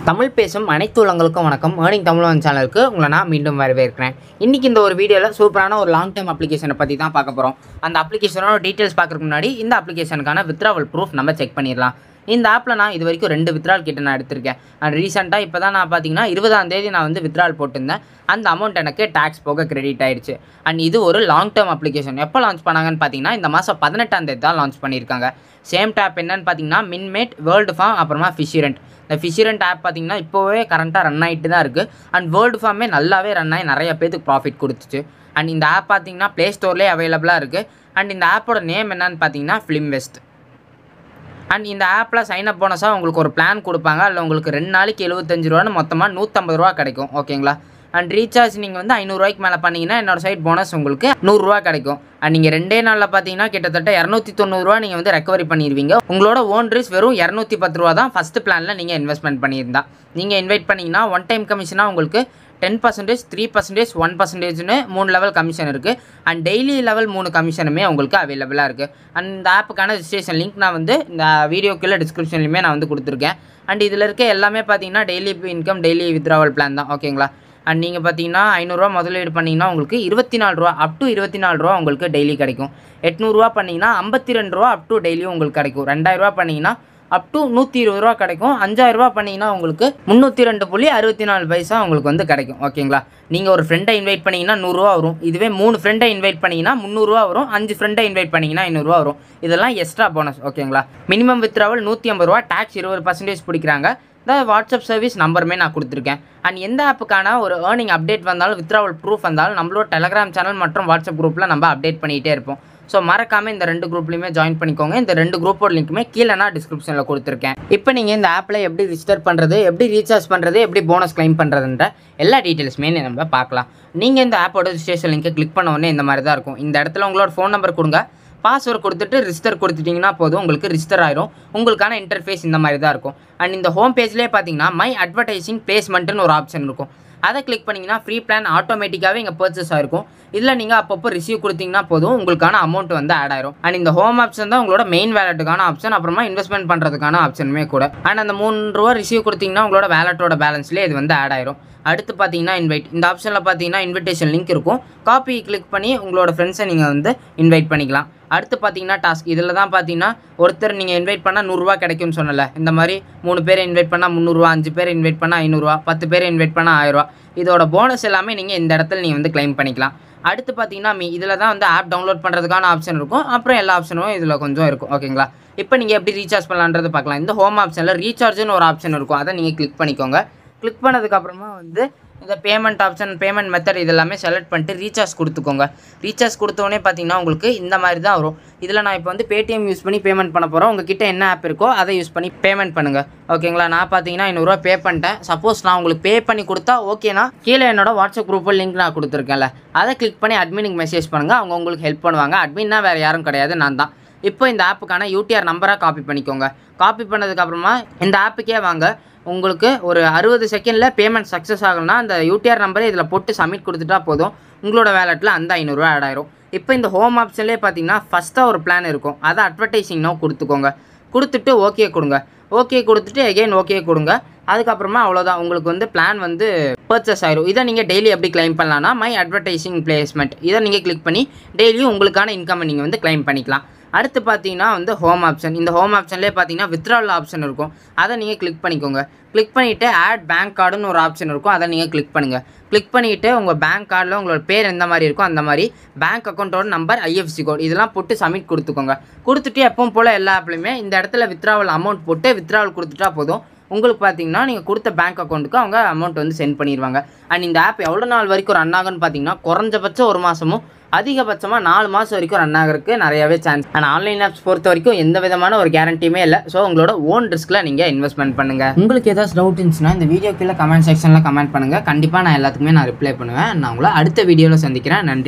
தமிழ் பேசும் அனைத்து உள்ளங்களுக்கும் வணக்கம் ஏர்னிங் தமிழன் சேனலுக்கு உங்களை நான் மீண்டும் வரவேற்கிறேன் இன்றைக்கி இந்த ஒரு வீடியோவில் சூப்பரான ஒரு லாங் டைம் அப்ளிகேஷனை பற்றி தான் பார்க்க போகிறோம் அந்த அப்ளிகேஷனோட டீட்டெயில்ஸ் பார்க்கறதுக்கு முன்னாடி இந்த அப்ளிகேஷனுக்கான வித்ராவல் ப்ரூஃப் நம்ம செக் பண்ணிடலாம் இந்த ஆப்பில் நான் இது வரைக்கும் ரெண்டு வித்ரால் கிட்ட நான் எடுத்திருக்கேன் அண்ட் ரீசெண்டாக இப்போ தான் நான் பார்த்தீங்கன்னா இருபதாம் தேதி நான் வந்து வித்ரால் போட்டிருந்தேன் அந்த அமௌண்ட் எனக்கு டேக்ஸ் போக கிரெடிட் ஆயிடுச்சு அண்ட் இது ஒரு லாங் டேர்ம் அப்ளிகேஷன் எப்போ லான்ச் பண்ணாங்கன்னு பார்த்தீங்கன்னா இந்த மாதம் பதினெட்டாம் தேதி தான் லான்ச் பண்ணியிருக்காங்க சேம் டேப் என்னன்னு பார்த்தீங்கன்னா மின்மேட் வேர்ல்டு ஃபார்ம் அப்புறமா ஃபிஷிரண்ட் இந்த ஃபிஷிரண்ட் ஆப் பார்த்தீங்கன்னா இப்போவே கரண்ட்டாக ரன் ஆகிட்டு தான் இருக்குது அண்ட் வேர்ல்டு ஃபார்மே நல்லாவே ரன் ஆகி நிறைய பேருக்கு ப்ராஃபிட் கொடுத்துச்சு அண்ட் இந்த ஆப் பார்த்தீங்கன்னா ப்ளே ஸ்டோர்லேயே அவைலபிளாக இருக்குது அண்ட் இந்த ஆப்போட நேம் என்னன்னு பார்த்தீங்கன்னா ஃபிலிம் வெஸ்ட் அண்ட் இந்த ஆப்பில் சைன் அப் போனஸாக உங்களுக்கு ஒரு பிளான் கொடுப்பாங்க அதில் உங்களுக்கு ரெண்டு நாளைக்கு எழுபத்தஞ்சு ரூபான்னு மொத்தமாக நூற்றம்பது ரூபா கிடைக்கும் ஓகேங்களா அண்ட் ரீசார்ஜ் நீங்கள் வந்து ஐநூறுரூவாய்க்கு மேலே பண்ணீங்கன்னா என்னோட சைட் போனஸ் உங்களுக்கு நூறுரூவா கிடைக்கும் அண்ட் நீங்கள் ரெண்டே நாளில் பார்த்தீங்கன்னா கிட்டத்தட்ட இரநூத்தி தொண்ணூறுரூவா நீங்கள் வந்து ரெக்கவரி பண்ணிடுவீங்க உங்களோட ஓன் ரிஸ் வெறும் இரநூத்தி பத்து ரூபா தான் ஃபஸ்ட்டு பிளானில் நீங்கள் இன்வெஸ்ட்மெண்ட் பண்ணியிருந்தா நீங்கள் இன்வைட் பண்ணிங்கன்னா ஒன் டைம் கமிஷனாக உங்களுக்கு ten percentage three percentage one பர்சன்டேஜ்னு மூணு லெவல் கமிஷன் இருக்குது அண்ட் டெய்லி லெவல் மூணு கமிஷனுமே உங்களுக்கு அவைலபிளாக இருக்குது அண்ட் இந்த ஆப்புக்கான ரிஜிஸ்ட்ரேஷன் லிங்க் நான் வந்து இந்த வீடியோக்குள்ள டிஸ்கிரிப்ஷன்லையுமே நான் வந்து கொடுத்துருக்கேன் அண்ட் இதில் இருக்க எல்லாமே பார்த்தீங்கன்னா daily income daily withdrawal plan தான் ஓகேங்களா அண்ட் நீங்கள் பார்த்தீங்கன்னா ஐநூறுரூவா முதலீடு பண்ணிங்கன்னா உங்களுக்கு இருபத்தி நாலு ரூபா அப் டு இருபத்தி நாலு ரூபா உங்களுக்கு டெய்லி கிடைக்கும் எட்நூறுரூவா பண்ணிங்கன்னா ஐம்பத்தி ரெண்டு ரூபா அப் டு டெய்லியும் உங்களுக்கு கிடைக்கும் ரெண்டாயிரரூவா பண்ணிங்கன்னா அப் டு நூற்றி இருபது ரூபா கிடைக்கும் அஞ்சாயிரரூபா பண்ணிங்கன்னா உங்களுக்கு முந்நூற்றி ரெண்டு புள்ளி அறுபத்தி நாலு பைசா உங்களுக்கு வந்து கிடைக்கும் ஓகேங்களா நீங்கள் ஒரு ஃப்ரெண்டை இன்வைட் பண்ணிங்கன்னா நூறுரூவா வரும் இதுவே மூணு ஃப்ரெண்டை இன்வைட் பண்ணிங்கன்னா முந்நூறுரூவா வரும் அஞ்சு ஃப்ரெண்டை இன்வைட் பண்ணிங்கன்னா ஐநூறுரூவா வரும் இதெல்லாம் எக்ஸ்ட்ரா போனஸ் ஓகேங்களா மினிமம் வித்ராவல் நூற்றி ஐம்பது ரூபா டேக்ஸ் இருபது பர்சன்டேஜ் பிடிக்கிறாங்க இந்த வாட்ஸ்அப் சர்வீஸ் நம்பருமே நான் கொடுத்துருக்கேன் அண்ட் எந்த ஆப்புக்கான ஒரு ஏர்னிங் அப்டேட் வந்தாலும் வித்ராவல் ப்ரூஃப் வந்தாலும் நம்மளோட டெலகிராம் சேனல் மற்றும் வாட்ஸ்அப் குரூப்பில் நம்ம அப்டேட் பண்ணிகிட்டே இருப்போம் ஸோ மறக்காமல் இந்த ரெண்டு குரூப்லையுமே ஜாயின் பண்ணிக்கோங்க இந்த ரெண்டு குரூப்போட லிங்க்குமே கீழே நான் டிஸ்கிரிப்ஷனில் கொடுத்துருக்கேன் இப்போ நீங்கள் இந்த ஆப்பில் எப்படி ரிஜிஸ்டர் பண்ணுறது எப்படி ரீசார்ஜ் பண்ணுறது எப்படி போனஸ் கிளைம் பண்ணுறதுன்ற எல்லா டீட்டெயில்ஸுமே நம்ம பார்க்கலாம் நீங்கள் இந்த ஆப்போட ரிஜிஸ்ட்ரேஷன் லிங்கை கிளிக் பண்ண உடனே இந்த மாதிரி தான் இருக்கும் இந்த இடத்துல உங்களோட ஃபோன் நம்பர் கொடுங்க பாஸ்வேர்ட் கொடுத்துட்டு ரிஜிஸ்டர் கொடுத்துட்டிங்கன்னா போதும் உங்களுக்கு ரிஜிஸ்டர் ஆயிரும் உங்களுக்கான இன்டர்ஃபேஸ் இந்த மாதிரி தான் இருக்கும் அண்ட் இந்த ஹோம் பேஜ்லேயே பார்த்தீங்கன்னா மை அட்வர்டைசிங் பிளேஸ்மெண்ட்னு ஒரு ஆப்ஷன் இருக்கும் அதை கிளிக் பண்ணிங்கன்னா ஃப்ரீ பிளான் ஆட்டோமேட்டிக்காகவே இங்கே பர்ச்சேஸ் ஆயிருக்கும் இதில் நீங்கள் அப்பப்போ ரிசீவ் கொடுத்தீங்கன்னா போதும் உங்களுக்கான அமௌண்ட் வந்து ஆட் ஆயிரும் அண்ட் இந்த ஹோம் ஆப்ஷன் தான் உங்களோட மெயின் வேலட்டுக்கான ஆப்ஷன் அப்புறமா இன்வெஸ்ட்மெண்ட் பண்ணுறதுக்கான ஆப்ஷனுமே கூட அண்ட் அந்த மூணு ரூபா ரிசீவ் கொடுத்தீங்கன்னா உங்களோட வேலட்டோட பேலன்ஸ்லேயே இது வந்து ஆட் ஆயிரும் அடுத்து பார்த்தீங்கன்னா இன்வைட் இந்த ஆப்ஷனில் பார்த்தீங்கன்னா இன்விடேஷன் லிங்க் இருக்கும் காப்பி கிளிக் பண்ணி உங்களோட ஃப்ரெண்ட்ஸை நீங்கள் வந்து இன்வைட் பண்ணிக்கலாம் அடுத்து பார்த்தீங்கன்னா டாஸ்க் இதில் தான் பார்த்தீங்கன்னா ஒருத்தர் நீங்கள் இன்வைட் பண்ணால் நூறுரூவா கிடைக்கும்னு சொன்னல இந்த மாதிரி மூணு பேரை இன்வைட் பண்ணால் முந்நூறுரூவா அஞ்சு பேர் இன்வைட் பண்ணால் ஐநூறுரூவா பத்து பேரை இன்வைட் பண்ணால் ஆயிரரூவா இதோட போனஸ் எல்லாமே நீங்கள் இந்த இடத்துல நீங்கள் வந்து கிளைம் பண்ணிக்கலாம் அடுத்து பார்த்தீங்கன்னா மீ இதில் தான் வந்து ஆப் டவுன்லோட் பண்ணுறதுக்கான ஆப்ஷன் இருக்கும் அப்புறம் எல்லா ஆப்ஷனும் இதில் கொஞ்சம் இருக்கும் ஓகேங்களா இப்போ நீங்கள் எப்படி ரீசார்ஜ் பண்ணலான்றது பார்க்கலாம் இந்த ஹோம் ஆப்ஷனில் ரீசார்ஜ்னு ஒரு ஆப்ஷன் இருக்கும் அதை நீங்கள் கிளிக் பண்ணிக்கோங்க கிளிக் பண்ணதுக்கப்புறமா வந்து இந்த பேமெண்ட் ஆப்ஷன் பேமெண்ட் மெத்தட் இதெல்லாமே செலக்ட் பண்ணிட்டு ரீசார்ஜ் கொடுத்துக்கோங்க ரீசார்ஜ் கொடுத்தோடனே பார்த்தீங்கன்னா உங்களுக்கு இந்த மாதிரி தான் வரும் இதில் நான் இப்போ வந்து பேடிஎம் யூஸ் பண்ணி பேமெண்ட் பண்ண போகிறோம் உங்ககிட்ட என்ன ஆப் இருக்கோ அதை யூஸ் பண்ணி பேமெண்ட் பண்ணுங்கள் ஓகேங்களா நான் பார்த்தீங்கன்னா ஐநூறுரூவா பே பண்ணிட்டேன் சப்போஸ் நான் உங்களுக்கு பே பண்ணி கொடுத்தா ஓகேனா கீழே என்னோட வாட்ஸ்அப் குரூப்பில் லிங்க் நான் கொடுத்துருக்கேன்ல அதை கிளிக் பண்ணி அட்மினுக்கு மெசேஜ் பண்ணுங்கள் அவங்க உங்களுக்கு ஹெல்ப் பண்ணுவாங்க அட்மின்னா வேறு யாரும் கிடையாது நான் தான் இப்போ இந்த ஆப்புக்கான யூடிஆர் நம்பராக காப்பி பண்ணிக்கோங்க காப்பி பண்ணதுக்கப்புறமா இந்த ஆப்புக்கே வாங்க உங்களுக்கு ஒரு அறுபது செகண்டில் பேமெண்ட் சக்ஸஸ் ஆகணும்னா அந்த யூடிஆர் நம்பரை இதில் போட்டு சப்மிட் கொடுத்துட்டா போதும் உங்களோட வேலெட்டில் அந்த ஐநூறுரூவா ஆட் ஆயிரும் இப்போ இந்த ஹோம் ஆப்ஷன்லேயே பார்த்தீங்கன்னா ஃபஸ்ட்டாக ஒரு பிளான் இருக்கும் அதை அட்வர்டைசிங்னோ கொடுத்துக்கோங்க கொடுத்துட்டு ஓகே கொடுங்க ஓகே கொடுத்துட்டு எகெயின் ஓகே கொடுங்க அதுக்கப்புறமா அவ்வளோதான் உங்களுக்கு வந்து பிளான் வந்து பர்ச்சேஸ் ஆயிரும் இதை நீங்கள் டெய்லி எப்படி கிளைம் பண்ணலாம்னா மை அட்வர்டைசிங் பிளேஸ்மெண்ட் இதை நீங்கள் கிளிக் பண்ணி டெய்லியும் உங்களுக்கான இன்கம் நீங்கள் வந்து கிளைம் பண்ணிக்கலாம் அடுத்து பார்த்தீங்கன்னா வந்து ஹோம் ஆப்ஷன் இந்த ஹோம் ஆப்ஷன்லேயே பார்த்தீங்கன்னா வித்ட்ரால் ஆப்ஷன் இருக்கும் அதை நீங்கள் கிளிக் பண்ணிக்கோங்க கிளிக் பண்ணிவிட்டு ஆட் பேங்க் கார்டுன்னு ஒரு ஆப்ஷன் இருக்கும் அதை நீங்கள் கிளிக் பண்ணுங்கள் கிளிக் பண்ணிவிட்டு உங்கள் பேங்க் கார்டில் உங்களோட பேர் எந்த மாதிரி இருக்கோ அந்த மாதிரி பேங்க் அக்கௌண்ட்டோட நம்பர் ஐஎஃப்சி கோட் இதெல்லாம் போட்டு சப்மிட் கொடுத்துக்கோங்க கொடுத்துட்டு எப்பவும் போல் எல்லா ஆப்லையுமே இந்த இடத்துல வித்ராவல் அமௌண்ட் போட்டு வித்ராவல் கொடுத்துட்டா போதும் உங்களுக்கு பார்த்தீங்கன்னா நீங்கள் கொடுத்த பேங்க் அக்கௌண்ட்டுக்கு அவங்க அமௌண்ட் வந்து சென்ட் பண்ணிடுவாங்க அண்ட் இந்த ஆப் எவ்வளோ நாள் வரைக்கும் ரன் ஆகுன்னு பார்த்தீங்கன்னா குறைஞ்சபட்சம் ஒரு மாதமும் அதிகபட்சமாக நாலு மாதம் வரைக்கும் ரன் ஆகிறதுக்கு நிறையவே சான்ஸ் அண்ட் ஆன்லைன் ஆப்ஸ் பொறுத்த வரைக்கும் எந்த விதமான ஒரு கேரண்டியுமே இல்லை ஸோ உங்களோட ஓன் ரிஸ்கில் நீங்கள் இன்வெஸ்ட்மெண்ட் பண்ணுங்கள் உங்களுக்கு ஏதாச்சும் டவுட் இருந்துச்சுன்னா இந்த வீடியோ கீழே கமெண்ட் செக்ஷனில் கமெண்ட் பண்ணுங்கள் கண்டிப்பாக நான் எல்லாத்துக்குமே நான் ரிப்ளை பண்ணுவேன் நான் உங்களை அடுத்த வீடியோவில் சந்திக்கிறேன் நன்றி